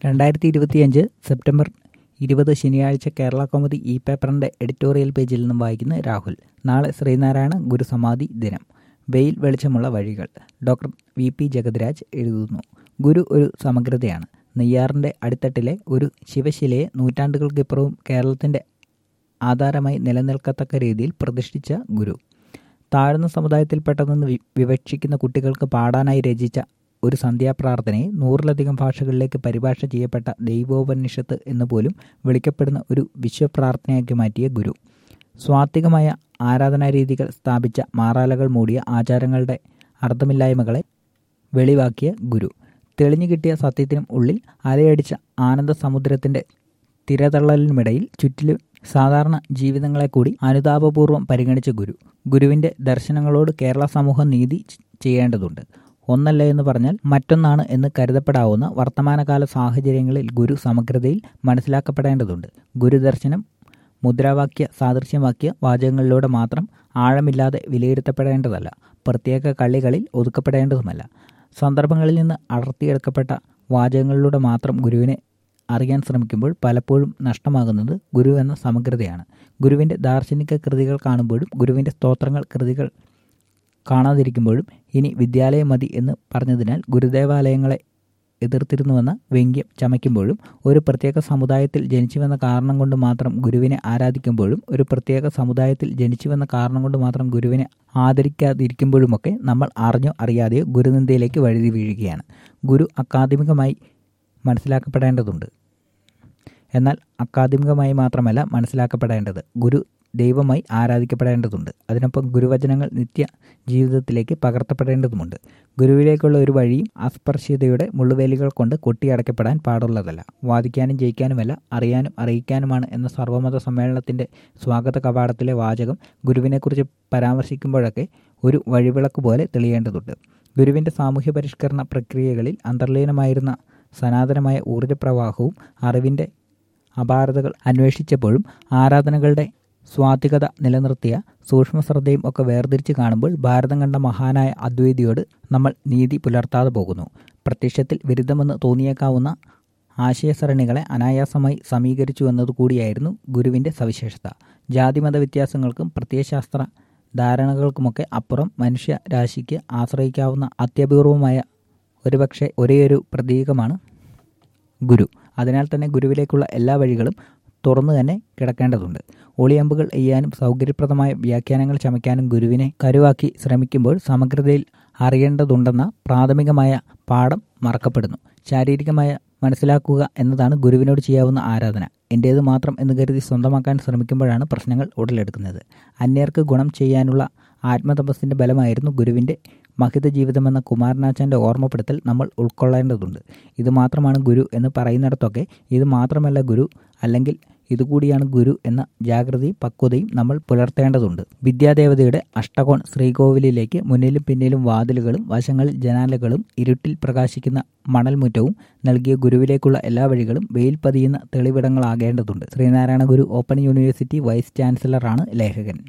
രണ്ടായിരത്തി ഇരുപത്തിയഞ്ച് സെപ്റ്റംബർ ഇരുപത് ശനിയാഴ്ച കേരള കൗമുദി ഇ പേപ്പറിന്റെ എഡിറ്റോറിയൽ പേജിൽ നിന്നും വായിക്കുന്ന രാഹുൽ നാളെ ശ്രീനാരായണ ഗുരുസമാധി ദിനം വെയിൽ വെളിച്ചമുള്ള വഴികൾ ഡോക്ടർ വി പി ജഗദ്രാജ് എഴുതുന്നു ഗുരു ഒരു സമഗ്രതയാണ് നെയ്യാറിന്റെ അടിത്തട്ടിലെ ഒരു ശിവശിലയെ നൂറ്റാണ്ടുകൾക്കിപ്പുറവും കേരളത്തിന്റെ ആധാരമായി നിലനിൽക്കത്തക്ക രീതിയിൽ പ്രതിഷ്ഠിച്ച ഗുരു താഴ്ന്ന സമുദായത്തിൽപ്പെട്ടതെന്ന് വി വിവക്ഷിക്കുന്ന കുട്ടികൾക്ക് പാടാനായി രചിച്ച ഒരു സന്ധ്യാപ്രാർത്ഥനയെ നൂറിലധികം ഭാഷകളിലേക്ക് പരിഭാഷ ചെയ്യപ്പെട്ട ദൈവോപനിഷത്ത് എന്ന് പോലും വിളിക്കപ്പെടുന്ന ഒരു വിശ്വപ്രാർത്ഥനയാക്കി മാറ്റിയ ഗുരു സ്വാത്വികമായ ആരാധനാരീതികൾ സ്ഥാപിച്ച മാറാലകൾ മൂടിയ ആചാരങ്ങളുടെ അർത്ഥമില്ലായ്മകളെ വെളിവാക്കിയ ഗുരു തെളിഞ്ഞു കിട്ടിയ സത്യത്തിനും ഉള്ളിൽ അലയടിച്ച ആനന്ദ സമുദ്രത്തിന്റെ തിരതള്ളലിനുമിടയിൽ ചുറ്റിലും സാധാരണ ജീവിതങ്ങളെ കൂടി അനുതാപപൂർവ്വം പരിഗണിച്ച ഗുരു ഗുരുവിന്റെ ദർശനങ്ങളോട് കേരള സമൂഹം നീതി ചെയ്യേണ്ടതുണ്ട് ഒന്നല്ല എന്ന് പറഞ്ഞാൽ മറ്റൊന്നാണ് എന്ന് കരുതപ്പെടാവുന്ന വർത്തമാനകാല സാഹചര്യങ്ങളിൽ ഗുരു സമഗ്രതയിൽ മനസ്സിലാക്കപ്പെടേണ്ടതുണ്ട് ഗുരുദർശനം മുദ്രാവാക്യ സാദൃശ്യമാക്കിയ വാചകങ്ങളിലൂടെ മാത്രം ആഴമില്ലാതെ വിലയിരുത്തപ്പെടേണ്ടതല്ല പ്രത്യേക കളികളിൽ ഒതുക്കപ്പെടേണ്ടതുമല്ല സന്ദർഭങ്ങളിൽ നിന്ന് അടർത്തിയെടുക്കപ്പെട്ട വാചകങ്ങളിലൂടെ മാത്രം ഗുരുവിനെ അറിയാൻ ശ്രമിക്കുമ്പോൾ പലപ്പോഴും നഷ്ടമാകുന്നത് ഗുരു എന്ന സമഗ്രതയാണ് ഗുരുവിൻ്റെ ദാർശനിക കൃതികൾ കാണുമ്പോഴും ഗുരുവിൻ്റെ സ്തോത്രങ്ങൾ കൃതികൾ കാണാതിരിക്കുമ്പോഴും ഇനി വിദ്യാലയം മതി എന്ന് പറഞ്ഞതിനാൽ ഗുരുദേവാലയങ്ങളെ എതിർത്തിരുന്നുവെന്ന വ്യംഗ്യം ചമയ്ക്കുമ്പോഴും ഒരു പ്രത്യേക സമുദായത്തിൽ ജനിച്ചുവെന്ന കാരണം കൊണ്ട് മാത്രം ഗുരുവിനെ ആരാധിക്കുമ്പോഴും ഒരു പ്രത്യേക സമുദായത്തിൽ ജനിച്ചുവെന്ന കാരണം കൊണ്ട് മാത്രം ഗുരുവിനെ ആദരിക്കാതിരിക്കുമ്പോഴുമൊക്കെ നമ്മൾ അറിഞ്ഞോ അറിയാതെയോ ഗുരുനിന്ദയിലേക്ക് വഴുതി വീഴുകയാണ് ഗുരു അക്കാദമികമായി മനസ്സിലാക്കപ്പെടേണ്ടതുണ്ട് എന്നാൽ അക്കാദമികമായി മാത്രമല്ല മനസ്സിലാക്കപ്പെടേണ്ടത് ഗുരു ദൈവമായി ആരാധിക്കപ്പെടേണ്ടതുണ്ട് അതിനൊപ്പം ഗുരുവചനങ്ങൾ നിത്യ ജീവിതത്തിലേക്ക് പകർത്തപ്പെടേണ്ടതുമുണ്ട് ഗുരുവിലേക്കുള്ള ഒരു വഴിയും അസ്പർശ്യതയുടെ മുള്ളുവേലികൾ കൊണ്ട് കൊട്ടിയടക്കപ്പെടാൻ പാടുള്ളതല്ല വാദിക്കാനും ജയിക്കാനുമല്ല അറിയാനും അറിയിക്കാനുമാണ് എന്ന സർവമത സമ്മേളനത്തിന്റെ സ്വാഗത കവാടത്തിലെ വാചകം ഗുരുവിനെക്കുറിച്ച് പരാമർശിക്കുമ്പോഴൊക്കെ ഒരു വഴിവിളക്ക് പോലെ തെളിയേണ്ടതുണ്ട് ഗുരുവിന്റെ സാമൂഹ്യ പരിഷ്കരണ പ്രക്രിയകളിൽ അന്തർലീനമായിരുന്ന സനാതനമായ ഊർജ്ജപ്രവാഹവും അറിവിന്റെ അപാരതകൾ അന്വേഷിച്ചപ്പോഴും ആരാധനകളുടെ സ്വാത്വികത നിലനിർത്തിയ സൂക്ഷ്മശ്രദ്ധയും ഒക്കെ വേർതിരിച്ച് കാണുമ്പോൾ ഭാരതം കണ്ട മഹാനായ അദ്വൈതിയോട് നമ്മൾ നീതി പുലർത്താതെ പോകുന്നു പ്രത്യക്ഷത്തിൽ വിരുദ്ധമെന്ന് തോന്നിയേക്കാവുന്ന ആശയസരണികളെ അനായാസമായി സമീകരിച്ചു എന്നതുകൂടിയായിരുന്നു ഗുരുവിൻ്റെ സവിശേഷത ജാതിമത വ്യത്യാസങ്ങൾക്കും പ്രത്യയശാസ്ത്ര ധാരണകൾക്കുമൊക്കെ അപ്പുറം മനുഷ്യ രാശിക്ക് ആശ്രയിക്കാവുന്ന അത്യപൂർവമായ ഒരുപക്ഷെ ഒരേയൊരു പ്രതീകമാണ് ഗുരു അതിനാൽ തന്നെ ഗുരുവിലേക്കുള്ള എല്ലാ വഴികളും തുറന്നു തന്നെ കിടക്കേണ്ടതുണ്ട് ഒളിയമ്പുകൾ ചെയ്യാനും സൗകര്യപ്രദമായ വ്യാഖ്യാനങ്ങൾ ചമയ്ക്കാനും ഗുരുവിനെ കരുവാക്കി ശ്രമിക്കുമ്പോൾ സമഗ്രതയിൽ അറിയേണ്ടതുണ്ടെന്ന പ്രാഥമികമായ പാഠം മറക്കപ്പെടുന്നു ശാരീരികമായ മനസ്സിലാക്കുക എന്നതാണ് ഗുരുവിനോട് ചെയ്യാവുന്ന ആരാധന എൻ്റേത് മാത്രം എന്ന് കരുതി സ്വന്തമാക്കാൻ ശ്രമിക്കുമ്പോഴാണ് പ്രശ്നങ്ങൾ ഉടലെടുക്കുന്നത് അന്യർക്ക് ഗുണം ചെയ്യാനുള്ള ആത്മതപസ്സിൻ്റെ ബലമായിരുന്നു ഗുരുവിൻ്റെ മഹിത ജീവിതമെന്ന കുമാരനാച്ചാൻ്റെ ഓർമ്മപ്പെടുത്തൽ നമ്മൾ ഉൾക്കൊള്ളേണ്ടതുണ്ട് ഇത് മാത്രമാണ് ഗുരു എന്ന് പറയുന്നിടത്തൊക്കെ ഇത് മാത്രമല്ല ഗുരു അല്ലെങ്കിൽ ഇതുകൂടിയാണ് ഗുരു എന്ന ജാഗ്രതയും പക്വതയും നമ്മൾ പുലർത്തേണ്ടതുണ്ട് വിദ്യാദേവതയുടെ അഷ്ടകോൺ ശ്രീകോവിലിലേക്ക് മുന്നിലും പിന്നിലും വാതിലുകളും വശങ്ങളിൽ ജനാലകളും ഇരുട്ടിൽ പ്രകാശിക്കുന്ന മണൽമുറ്റവും നൽകിയ ഗുരുവിലേക്കുള്ള എല്ലാ വഴികളും വെയിൽ പതിയുന്ന തെളിവിടങ്ങളാകേണ്ടതുണ്ട് Sreenarayana Guru open university vice ചാൻസലറാണ് ലേഖകൻ